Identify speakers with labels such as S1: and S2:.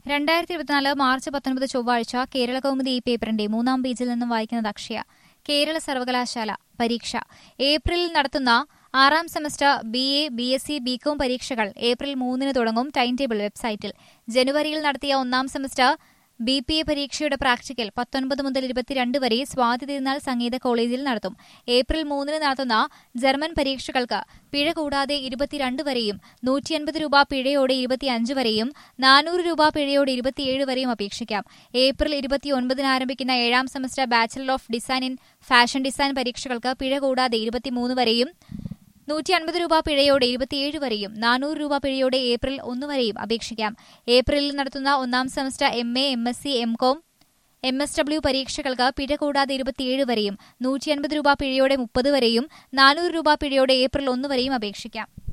S1: രണ്ടായിരത്തി ഇരുപത്തിനാല് മാർച്ച് പത്തൊൻപത് ചൊവ്വാഴ്ച കേരള കൗമുദി ഈ പേപ്പറിന്റെ മൂന്നാം പേജിൽ നിന്നും വായിക്കുന്നത് അക്ഷയ കേരള സർവകലാശാല പരീക്ഷ ഏപ്രിലിൽ നടത്തുന്ന ആറാം semester B A B S C B Com പരീക്ഷകൾ ഏപ്രിൽ മൂന്നിന് തുടങ്ങും ടൈം ടേബിൾ വെബ്സൈറ്റിൽ ജനുവരിയിൽ നടത്തിയ ഒന്നാം സെമസ്റ്റർ ബി പി എ പരീക്ഷയുടെ പ്രാക്ടിക്കൽ പത്തൊൻപത് മുതൽ ഇരുപത്തിരണ്ട് വരെ സ്വാതി തിരുനാൾ സംഗീത കോളേജിൽ നടത്തും ഏപ്രിൽ മൂന്നിന് നടത്തുന്ന ജർമ്മൻ പരീക്ഷകൾക്ക് പിഴ കൂടാതെ ഇരുപത്തിരണ്ട് വരെയും നൂറ്റി അൻപത് രൂപ പിഴയോടെ ഇരുപത്തിയഞ്ച് വരെയും നാനൂറ് രൂപ പിഴയോടെ ഇരുപത്തിയേഴ് വരെയും അപേക്ഷിക്കാം ഏപ്രിൽ ഇരുപത്തിയൊൻപതിന് ആരംഭിക്കുന്ന ഏഴാം semester bachelor of design in fashion design പരീക്ഷകൾക്ക് പിഴ കൂടാതെ ഇരുപത്തിമൂന്ന് വരെയും നൂറ്റി അൻപത് രൂപ പിഴയോടെ ഇരുപത്തിയേഴ് വരെയും നാനൂറ് രൂപ പിഴയോടെ ഏപ്രിൽ ഒന്ന് വരെയും അപേക്ഷിക്കാം ഏപ്രിലിൽ നടത്തുന്ന ഒന്നാം semester M A M S C M com M S W പരീക്ഷകൾക്ക് പിഴ കൂടാതെ ഇരുപത്തിയേഴ് വരെയും നൂറ്റി അൻപത് രൂപ പിഴയോടെ മുപ്പത് വരെയും നാനൂറ് രൂപ പിഴയോടെ ഏപ്രിൽ ഒന്ന് വരെയും അപേക്ഷിക്കാം